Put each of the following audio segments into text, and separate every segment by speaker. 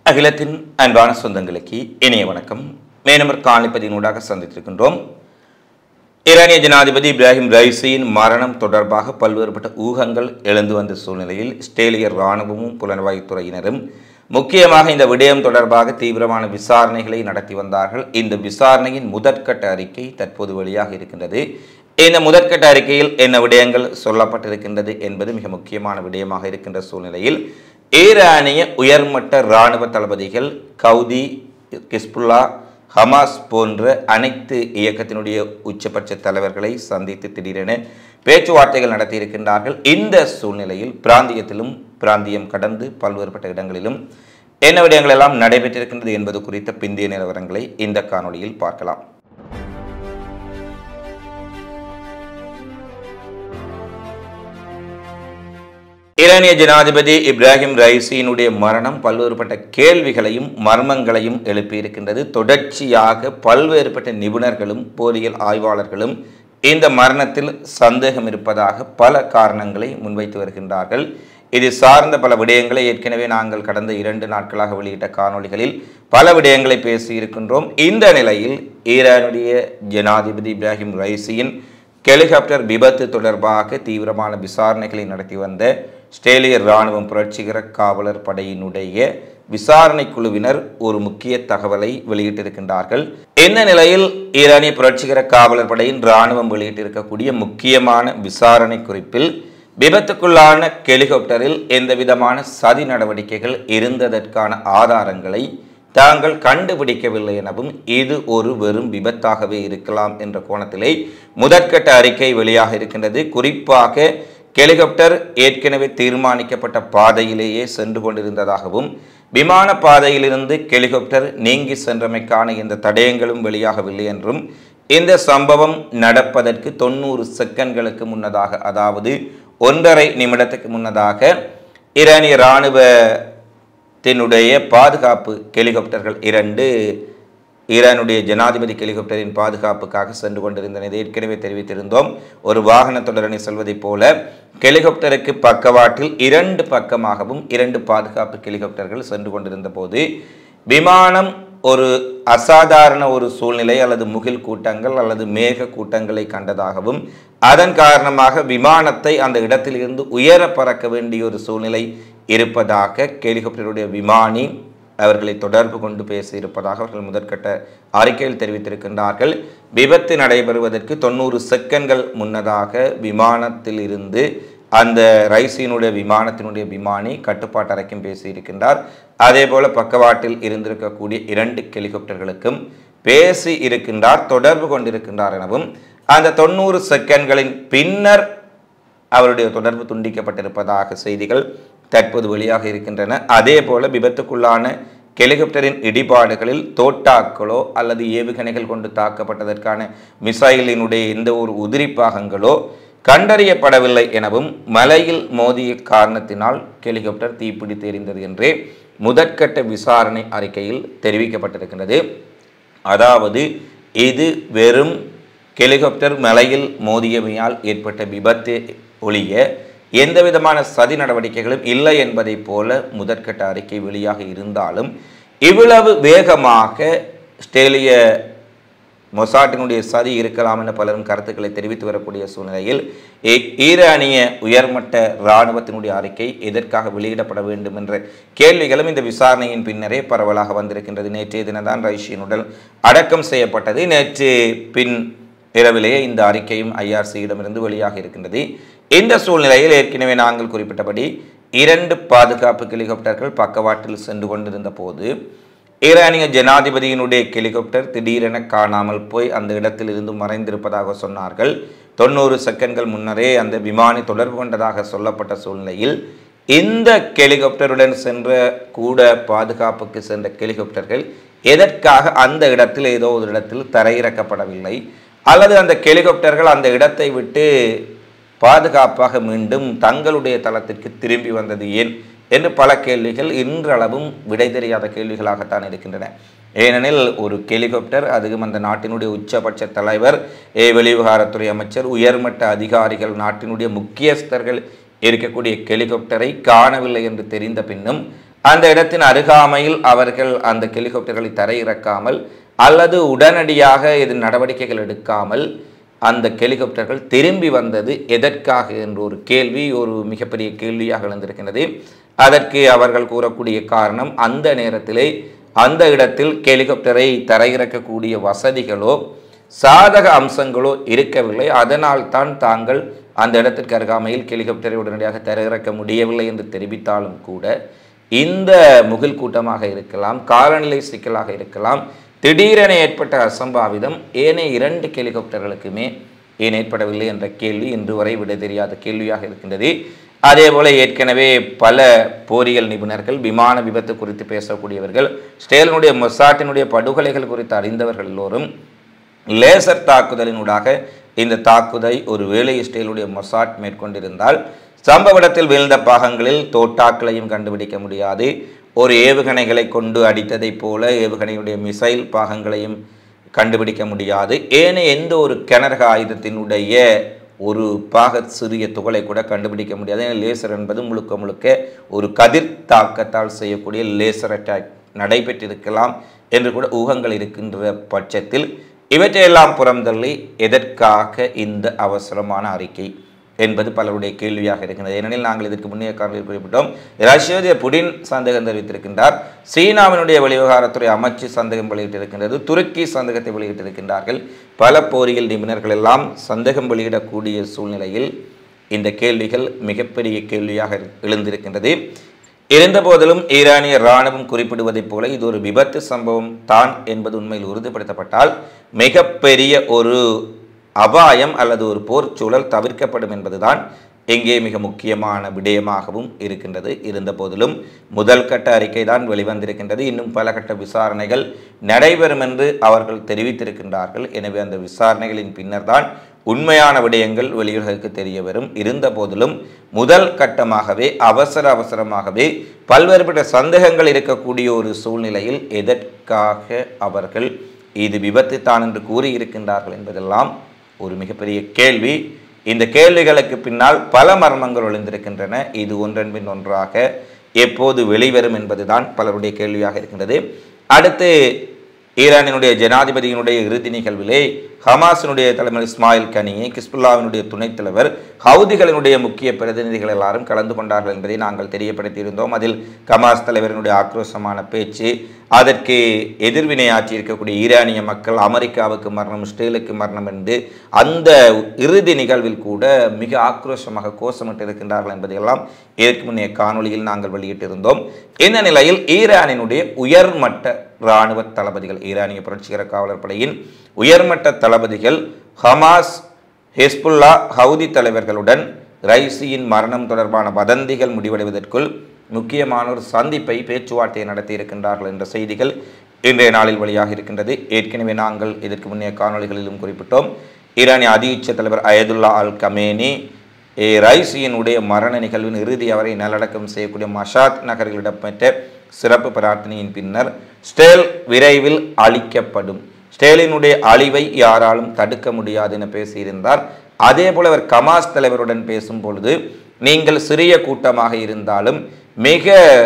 Speaker 1: அகிலத்தின் அன்பான சொந்தங்களுக்கு இனிய வணக்கம் மேனமர் காணிப்பதினூடாக சந்தித்திருக்கின்றோம் ஈரானிய ஜனாதிபதி இப்ராஹிம் ரைசியின் மரணம் தொடர்பாக பல்வேறுபட்ட ஊகங்கள் எழுந்து வந்த சூழ்நிலையில் இஸ்ரேலிய இராணுவமும் புலனாய்வுத்துறையினரும் முக்கியமாக இந்த விடயம் தொடர்பாக தீவிரமான விசாரணைகளை நடத்தி வந்தார்கள் இந்த விசாரணையின் முதற்கட்ட அறிக்கை தற்போது வெளியாக இருக்கின்றது இந்த முதற்கட்ட அறிக்கையில் என்ன விடயங்கள் சொல்லப்பட்டிருக்கின்றது என்பது மிக முக்கியமான விடயமாக இருக்கின்ற சூழ்நிலையில் ஈரானிய உயர்மட்ட இராணுவ தளபதிகள் கவுதி கிஸ்புல்லா ஹமாஸ் போன்ற அனைத்து இயக்கத்தினுடைய உச்சபட்ச தலைவர்களை சந்தித்து திடீரென பேச்சுவார்த்தைகள் நடத்தியிருக்கின்றார்கள் இந்த சூழ்நிலையில் பிராந்தியத்திலும் பிராந்தியம் கடந்து பல்வேறுபட்ட இடங்களிலும் என்ன விடயங்கள் எல்லாம் நடைபெற்றிருக்கின்றது என்பது குறித்த பிந்திய நிலவரங்களை இந்த காணொளியில் பார்க்கலாம் ஈரானிய ஜனாதிபதி இப்ராஹிம் ரைசியினுடைய மரணம் பல்வேறுபட்ட கேள்விகளையும் மர்மங்களையும் எழுப்பியிருக்கின்றது தொடர்ச்சியாக பல்வேறுபட்ட நிபுணர்களும் போரியல் ஆய்வாளர்களும் இந்த மரணத்தில் சந்தேகம் இருப்பதாக பல காரணங்களை முன்வைத்து வருகின்றார்கள் இது சார்ந்த பல விடயங்களை ஏற்கனவே நாங்கள் கடந்த இரண்டு நாட்களாக வெளியிட்ட காணொளிகளில் பல விடயங்களை பேசியிருக்கின்றோம் இந்த நிலையில் ஈரானுடைய ஜனாதிபதி இப்ராஹிம் ரைசியின் ஹெலிகாப்டர் விபத்து தொடர்பாக தீவிரமான விசாரணைகளை நடத்தி வந்த ஸ்ட்ரேலிய இராணுவம் புரட்சிகர காவலர் படையினுடைய விசாரணை குழுவினர் ஒரு முக்கிய தகவலை வெளியிட்டிருக்கின்றார்கள் இந்த நிலையில் ஈரானிய புரட்சிகர காவலர் படையின் இராணுவம் வெளியிட்டிருக்கக்கூடிய முக்கியமான விசாரணை குறிப்பில் விபத்துக்குள்ளான ஹெலிகாப்டரில் எந்தவிதமான சதி நடவடிக்கைகள் இருந்ததற்கான ஆதாரங்களை தாங்கள் கண்டுபிடிக்கவில்லை எனவும் இது ஒரு வெறும் விபத்தாகவே இருக்கலாம் என்ற கோணத்திலே முதற்கட்ட அறிக்கை வெளியாக இருக்கின்றது குறிப்பாக ஹெலிகாப்டர் ஏற்கனவே தீர்மானிக்கப்பட்ட பாதையிலேயே சென்று கொண்டிருந்ததாகவும் விமான பாதையிலிருந்து ஹெலிகாப்டர் நீங்கி சென்றமைக்கான எந்த தடயங்களும் வெளியாகவில்லை என்றும் இந்த சம்பவம் நடப்பதற்கு தொண்ணூறு செகண்ட்களுக்கு முன்னதாக அதாவது ஒன்றரை நிமிடத்துக்கு முன்னதாக ஈரானிய இராணுவத்தினுடைய பாதுகாப்பு ஹெலிகாப்டர்கள் இரண்டு ஈரானுடைய ஜனாதிபதி ஹெலிகாப்டரின் பாதுகாப்புக்காக சென்று கொண்டிருந்தன இதை ஏற்கனவே தெரிவித்திருந்தோம் ஒரு வாகன தொடரணி செல்வதைப் போல ஹெலிகாப்டருக்கு பக்கவாட்டில் இரண்டு பக்கமாகவும் இரண்டு பாதுகாப்பு ஹெலிகாப்டர்கள் சென்று கொண்டிருந்த போது விமானம் ஒரு அசாதாரண ஒரு சூழ்நிலை அல்லது முகில் கூட்டங்கள் அல்லது மேக கூட்டங்களை கண்டதாகவும் அதன் காரணமாக விமானத்தை அந்த இடத்திலிருந்து உயர பறக்க வேண்டிய ஒரு சூழ்நிலை இருப்பதாக ஹெலிகாப்டருடைய விமானி அவர்களை தொடர்பு கொண்டு பேசியிருப்பதாக அவர்கள் முதற்கட்ட அறிக்கையில் தெரிவித்திருக்கின்றார்கள் விபத்து நடைபெறுவதற்கு தொண்ணூறு செகண்ட்கள் முன்னதாக விமானத்தில் இருந்து அந்த ரைசியினுடைய விமானத்தினுடைய விமானி கட்டுப்பாட்டு அறைக்கும் பேசியிருக்கின்றார் அதே போல பக்கவாட்டில் இருந்திருக்கக்கூடிய இரண்டு ஹெலிகாப்டர்களுக்கும் பேசி இருக்கின்றார் தொடர்பு கொண்டிருக்கின்றார் எனவும் அந்த தொண்ணூறு செகண்ட்களின் பின்னர் அவருடைய தொடர்பு துண்டிக்கப்பட்டிருப்பதாக செய்திகள் தற்போது வெளியாக இருக்கின்றன அதே போல விபத்துக்குள்ளான ஹெலிகாப்டரின் இடிபாடுகளில் தோட்டாக்களோ அல்லது ஏவுகணைகள் கொண்டு தாக்கப்பட்டதற்கான மிசைலினுடைய எந்த ஒரு உதிரிப்பாகங்களோ கண்டறியப்படவில்லை எனவும் மலையில் மோதிய காரணத்தினால் ஹெலிகாப்டர் தீப்பிடித்து எரிந்தது என்றே முதற்கட்ட விசாரணை அறிக்கையில் தெரிவிக்கப்பட்டிருக்கின்றது அதாவது இது வெறும் ஹெலிகாப்டர் மலையில் மோதியமையால் ஏற்பட்ட விபத்து ஒழிய எந்த விதமான சதி நடவடிக்கைகளும் இல்லை என்பதைப் போல முதற்கட்ட அறிக்கை வெளியாக இருந்தாலும் இவ்வளவு வேகமாக ஸ்டேலிய மொசாட்டினுடைய சதி இருக்கலாம் என பலரும் கருத்துக்களை தெரிவித்து வரக்கூடிய சூழ்நிலையில் ஈரானிய உயர்மட்ட இராணுவத்தினுடைய அறிக்கை எதற்காக வெளியிடப்பட வேண்டும் என்ற கேள்விகளும் இந்த விசாரணையின் பின்னரே பரவலாக வந்திருக்கின்றது நேற்றைய தினதான் ரைஷியின் உடல் அடக்கம் செய்யப்பட்டது நேற்று பின் இரவிலேயே இந்த அறிக்கையும் ஐஆர்சியிடமிருந்து வெளியாக இருக்கின்றது இந்த சூழ்நிலையில் ஏற்கனவே நாங்கள் குறிப்பிட்டபடி இரண்டு பாதுகாப்பு ஹெலிகாப்டர்கள் பக்கவாட்டில் சென்று கொண்டிருந்த போது ஈரானிய ஜனாதிபதியினுடைய ஹெலிகாப்டர் திடீரென காணாமல் போய் அந்த இடத்தில் இருந்து மறைந்திருப்பதாக சொன்னார்கள் தொண்ணூறு செகண்ட்கள் முன்னரே அந்த விமானி தொடர்பு கொண்டதாக சொல்லப்பட்ட சூழ்நிலையில் இந்த ஹெலிகாப்டருடன் சென்ற கூட பாதுகாப்புக்கு சென்ற ஹெலிகாப்டர்கள் எதற்காக அந்த இடத்தில் ஏதோ ஒரு இடத்தில் தரையிறக்கப்படவில்லை அல்லது அந்த ஹெலிகாப்டர்கள் அந்த இடத்தை விட்டு பாதுகாப்பாக மீண்டும் தங்களுடைய தளத்திற்கு திரும்பி வந்தது ஏன் என்று பல கேள்விகள் இன்றளவும் விடை தெரியாத கேள்விகளாகத்தான் இருக்கின்றன ஏனெனில் ஒரு ஹெலிகாப்டர் அதுவும் அந்த நாட்டினுடைய உச்சபட்ச தலைவர் ஏ வெளிவிவகாரத்துறை அமைச்சர் உயர்மட்ட அதிகாரிகள் நாட்டினுடைய முக்கியஸ்தர்கள் இருக்கக்கூடிய ஹெலிகாப்டரை காணவில்லை என்று தெரிந்த பின்னும் அந்த இடத்தின் அருகாமையில் அவர்கள் அந்த ஹெலிகாப்டர்களை தரையிறக்காமல் அல்லது உடனடியாக இது நடவடிக்கைகள் எடுக்காமல் அந்த ஹெலிகாப்டர்கள் திரும்பி வந்தது எதற்காக என்ற ஒரு கேள்வி ஒரு மிகப்பெரிய கேள்வியாக எழுந்திருக்கின்றது அதற்கு அவர்கள் கூறக்கூடிய காரணம் அந்த நேரத்திலே அந்த இடத்தில் ஹெலிகாப்டரை தரையிறக்கக்கூடிய வசதிகளோ சாதக அம்சங்களோ இருக்கவில்லை அதனால் தான் தாங்கள் அந்த இடத்திற்கு அருகாமையில் ஹெலிகாப்டரை உடனடியாக தரையிறக்க முடியவில்லை என்று தெரிவித்தாலும் கூட இந்த முகில் கூட்டமாக இருக்கலாம் காலநிலை சிக்கலாக இருக்கலாம் திடீரென ஏற்பட்ட அசம்பாவிதம் ஏனைய இரண்டு ஹெலிகாப்டர்களுக்குமே ஏன் ஏற்படவில்லை என்ற கேள்வி இன்று வரை விட தெரியாத கேள்வியாக இருக்கின்றது அதே போல ஏற்கனவே பல போரியல் நிபுணர்கள் விமான விபத்து குறித்து பேசக்கூடியவர்கள் ஸ்டேலினுடைய மொசாட்டினுடைய படுகொலைகள் குறித்து அறிந்தவர்கள் எல்லோரும் லேசர் தாக்குதலினூடாக இந்த தாக்குதை ஒரு வேலை ஸ்டேலுடைய மொசாட் மேற்கொண்டிருந்தால் சம்பவ இடத்தில் வீழ்ந்த பாகங்களில் தோட்டாக்களையும் கண்டுபிடிக்க முடியாது ஒரு ஏவுகணைகளை கொண்டு அடித்ததைப் போல ஏவுகணையுடைய மிசைல் பாகங்களையும் கண்டுபிடிக்க முடியாது ஏனைய எந்த ஒரு கிணறக ஆயுதத்தினுடைய ஒரு பாக சிறிய துகளை கூட கண்டுபிடிக்க முடியாது ஏன்னா லேசர் என்பது முழுக்க முழுக்க ஒரு கதிர் தாக்கத்தால் செய்யக்கூடிய லேசர் அட்டாக் நடைபெற்றிருக்கலாம் என்று கூட ஊகங்கள் இருக்கின்ற பட்சத்தில் இவற்றையெல்லாம் புறந்தள்ளி எதற்காக இந்த அவசரமான அறிக்கை என்பது பலருடைய கேள்வியாக இருக்கிறது ஏனெனில் நாங்கள் இதற்கு முன்னைய காரணத்தில் குறிப்பிட்டோம் ரஷ்ய புடின் சந்தேகம் தெரிவித்திருக்கின்றார் சீனாவினுடைய வெளிவிவகாரத்துறை அமைச்சு சந்தேகம் வெளியிட்டிருக்கின்றது துருக்கி சந்தேகத்தை வெளியிட்டிருக்கின்றார்கள் பல போரியல் நிபுணர்கள் எல்லாம் சந்தேகம் வெளியிடக்கூடிய சூழ்நிலையில் இந்த கேள்விகள் மிகப்பெரிய கேள்வியாக எழுந்திருக்கின்றது இருந்தபோதிலும் ஈரானிய இராணுவம் குறிப்பிடுவதைப் போல இது ஒரு விபத்து சம்பவம் தான் என்பது உண்மையில் உறுதிப்படுத்தப்பட்டால் மிகப்பெரிய ஒரு அபாயம் அல்லது ஒரு போர் சூழல் தவிர்க்கப்படும் என்பதுதான் இங்கே மிக முக்கியமான விடயமாகவும் இருக்கின்றது இருந்தபோதிலும் முதல் கட்ட அறிக்கை தான் வெளிவந்திருக்கின்றது இன்னும் பல கட்ட விசாரணைகள் நடைபெறும் என்று அவர்கள் தெரிவித்திருக்கின்றார்கள் எனவே அந்த விசாரணைகளின் பின்னர் தான் உண்மையான விடயங்கள் வெளியுலகுக்கு தெரிய வரும் இருந்த போதிலும் முதல் கட்டமாகவே அவசர அவசரமாகவே பல்வேறுபட்ட சந்தேகங்கள் இருக்கக்கூடிய ஒரு சூழ்நிலையில் எதற்காக அவர்கள் இது விபத்து தான் என்று கூறியிருக்கின்றார்கள் என்பதெல்லாம் ஒரு மிகப்பெரிய கேள்வி இந்த கேள்விகளுக்கு பின்னால் பல மர்மங்கள் ஒளிந்திருக்கின்றன இது ஒன்றன் பின் ஒன்றாக எப்போது வெளிவரும் என்பதுதான் பலருடைய கேள்வியாக இருக்கின்றது அடுத்து ஈரானினுடைய ஜனாதிபதியினுடைய இறுதி நிகழ்விலே ஹமாஸினுடைய தலைவர் இஸ்மாயில் கனியை கிஸ்புல்லாவினுடைய துணைத் தலைவர் ஹவுதிகளினுடைய முக்கிய பிரதிநிதிகள் எல்லாரும் கலந்து கொண்டார்கள் என்பதை நாங்கள் தெரியப்படுத்தியிருந்தோம் அதில் ஹமாஸ் தலைவரினுடைய ஆக்ரோஷமான பேச்சு அதற்கு எதிர்வினையாற்றி இருக்கக்கூடிய ஈரானிய மக்கள் அமெரிக்காவுக்கு மரணம் இஸ்ரேலுக்கு மரணம் என்று அந்த இறுதி நிகழ்வில் கூட மிக ஆக்ரோஷமாக கோஷமிட்டு இருக்கின்றார்கள் என்பதையெல்லாம் இதற்கு முன்னைய காணொளியில் நாங்கள் வெளியிட்டிருந்தோம் இந்த நிலையில் ஈரானினுடைய உயர்மட்ட இராணுவ தளபதிகள் ஈரானிய புரட்சிகர காவலர் படையின் உயர்மட்ட தளபதிகள் ஹமாஸ் ஹெஸ்புல்லா ஹவுதி தலைவர்களுடன் ரைசியின் மரணம் தொடர்பான வதந்திகள் முடிவடைவதற்குள் முக்கியமான ஒரு சந்திப்பை பேச்சுவார்த்தையை நடத்தி இருக்கின்றார்கள் என்ற செய்திகள் இன்றைய நாளில் வெளியாக இருக்கின்றது ஏற்கனவே நாங்கள் இதற்கு முன்னைய காணொளிகளிலும் குறிப்பிட்டோம் ஈரானிய அதியுச்ச தலைவர் அயதுல்லா அல் கமேனி ஏ ரைசியினுடைய மரண நிகழ்வின் இறுதி அவரை நல்லடக்கம் செய்யக்கூடிய மஷாத் நகரில் இடம்பெற்ற சிறப்பு பிரார்த்தனையின் பின்னர் ஸ்டேல் விரைவில் அழிக்கப்படும் ஸ்டேலினுடைய அழிவை யாராலும் தடுக்க முடியாது என பேசியிருந்தார் அதே போல அவர் கமாஸ் தலைவருடன் பேசும் பொழுது நீங்கள் சிறிய கூட்டமாக இருந்தாலும் மிக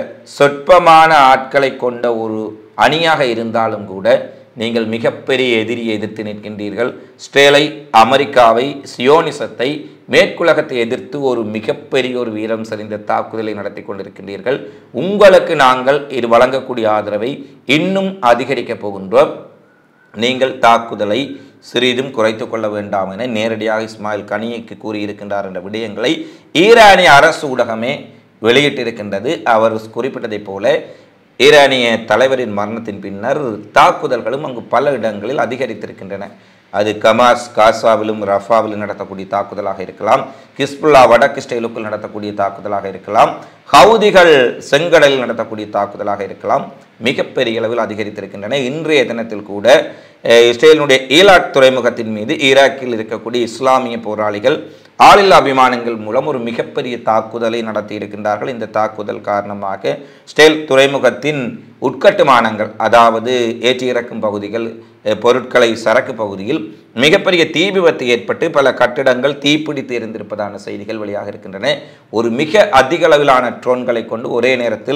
Speaker 1: சொற்பமான ஆட்களை கொண்ட ஒரு அணியாக இருந்தாலும் கூட நீங்கள் மிகப்பெரிய எதிரியை எதிர்த்து நிற்கின்றீர்கள் ஸ்டேலை அமெரிக்காவை சியோனிசத்தை மேற்குலகத்தை எதிர்த்து ஒரு மிகப்பெரிய ஒரு வீரம் சரிந்த தாக்குதலை நடத்தி கொண்டிருக்கின்றீர்கள் உங்களுக்கு நாங்கள் இது வழங்கக்கூடிய ஆதரவை இன்னும் அதிகரிக்கப் போகின்றோம் நீங்கள் தாக்குதலை சிறிதும் குறைத்து கொள்ள வேண்டாம் என நேரடியாக இஸ்மாயில் கனியைக்கு கூறியிருக்கின்றார் என்ற விடயங்களை ஈரானிய அரசு ஊடகமே வெளியிட்டிருக்கின்றது அவர் குறிப்பிட்டதைப் போல ஈரானிய தலைவரின் மரணத்தின் பின்னர் தாக்குதல்களும் அங்கு பல இடங்களில் அதிகரித்திருக்கின்றன அது கமாஸ் காசாவிலும் ரஃபாவிலும் நடத்தக்கூடிய தாக்குதலாக இருக்கலாம் ஹிஸ்புல்லா வடக்கு ஸ்டைலுக்குள் நடத்தக்கூடிய தாக்குதலாக இருக்கலாம் ஹவுதிகள் செங்கடலில் நடத்தக்கூடிய தாக்குதலாக இருக்கலாம் மிகப்பெரிய அளவில் அதிகரித்திருக்கின்றன இன்றைய தினத்தில் கூட அஹ், இஸ்ரேலினுடைய ஈலாட் துறைமுகத்தின் மீது ஈராக்கில் இருக்கக்கூடிய இஸ்லாமிய போராளிகள் ஆளில்லா விமானங்கள் மூலம் ஒரு மிகப்பெரிய தாக்குதலை நடத்தி இருக்கின்றார்கள் இந்த தாக்குதல் காரணமாக ஸ்டேல் துறைமுகத்தின் உட்கட்டுமானங்கள் அதாவது ஏற்றி இறக்கும் பகுதிகள் அஹ், பொருட்களை சரக்கு பகுதியில் மிகப்பெரிய தீ விபத்து ஏற்பட்டு பல கட்டிடங்கள் தீப்பிடித்து எரிந்திருப்பதான செய்திகள் வெளியாக இருக்கின்றன ஒரு மிக அதிக அளவிலான ட்ரோன்களை கொண்டு ஒரே நேரத்தில்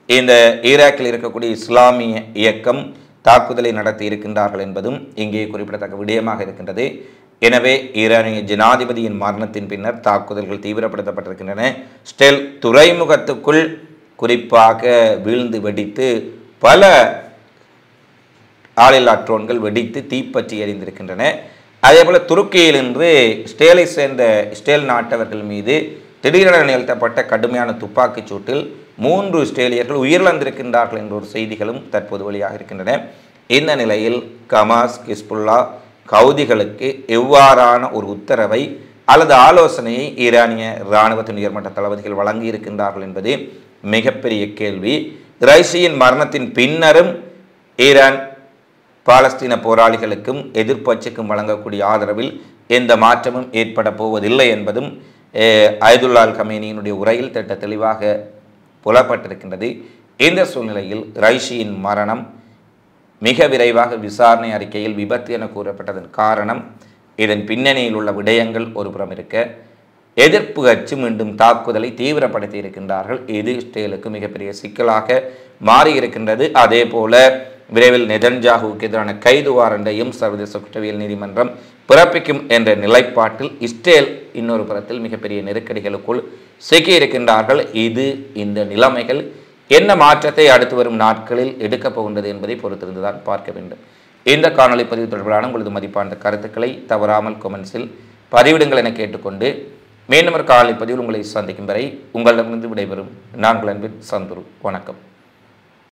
Speaker 1: இந்த ஈராக்கில் இருக்கக்கூடிய இஸ்லாமிய இயக்கம் தாக்குதலை நடத்தி இருக்கின்றார்கள் என்பதும் இங்கே குறிப்பிடத்தக்க விடயமாக இருக்கின்றது எனவே ஈரானிய ஜனாதிபதியின் மரணத்தின் பின்னர் தாக்குதல்கள் தீவிரப்படுத்தப்பட்டிருக்கின்றன ஸ்டெல் துறைமுகத்துக்குள் குறிப்பாக வீழ்ந்து வெடித்து பல ஆளில்லா ட்ரோன்கள் வெடித்து தீப்பற்றி எரிந்திருக்கின்றன அதேபோல துருக்கியில் இன்று ஸ்டேலை சேர்ந்த ஸ்டேல் நாட்டவர்கள் மீது திடீரென நிகழ்த்தப்பட்ட கடுமையான துப்பாக்கிச் சூட்டில் மூன்று ஸ்டேலியர்கள் உயிரிழந்திருக்கின்றார்கள் என்ற ஒரு செய்திகளும் தற்போது வெளியாக இருக்கின்றன இந்த நிலையில் கமாஸ் கிஸ்புல்லா கவுதிகளுக்கு எவ்வாறான ஒரு உத்தரவை அல்லது ஆலோசனையை ஈரானிய இராணுவத்தின் உயர்மட்ட தளபதிகள் வழங்கி இருக்கின்றார்கள் என்பது மிகப்பெரிய கேள்வி ரைசியின் மரணத்தின் பின்னரும் ஈரான் பாலஸ்தீன போராளிகளுக்கும் எதிர்ப்பட்சிக்கும் வழங்கக்கூடிய ஆதரவில் எந்த மாற்றமும் ஏற்பட போவதில்லை என்பதும் அஹ், அயதுல்லால் கமேனியினுடைய உரையில் திட்ட தெளிவாக புலப்பட்டிருக்கின்றது இந்த சூழ்நிலையில் ரைஷியின் மரணம் மிக விரைவாக விசாரணை அறிக்கையில் விபத்து என கூறப்பட்டதன் காரணம் இதன் பின்னணியில் உள்ள விடயங்கள் ஒருபுறம் இருக்க எதிர்ப்பு கட்சி மீண்டும் தாக்குதலை தீவிரப்படுத்தி இருக்கின்றார்கள் இது இஸ்ரேலுக்கு மிகப்பெரிய சிக்கலாக மாறி இருக்கின்றது அதே போல விரைவில் நெதன்ஜாகுவுக்கு எதிரான கைது வாரண்டையும் சர்வதேச குற்றவியல் நீதிமன்றம் பிறப்பிக்கும் என்ற நிலைப்பாட்டில் இஸ்ரேல் இன்னொரு புறத்தில் மிகப்பெரிய நெருக்கடிகளுக்குள் சிக்கியிருக்கின்றார்கள் இது இந்த நிலைமைகள் என்ன மாற்றத்தை அடுத்து வரும் நாட்களில் எடுக்கப் போகின்றது என்பதை பொறுத்திருந்துதான் பார்க்க வேண்டும் இந்த காணொளி பதிவு தொடர்பான உங்களது மதிப்பான கருத்துக்களை தவறாமல் கொமெண்ட்ஸில் பதிவிடுங்கள் என கேட்டுக்கொண்டு மீண்டும் ஒரு காணொளி பதிவில் உங்களை சந்திக்கும் வரை உங்களிடமிருந்து விடைபெறும் நான் உங்கள் அன்பின் சந்துரு வணக்கம்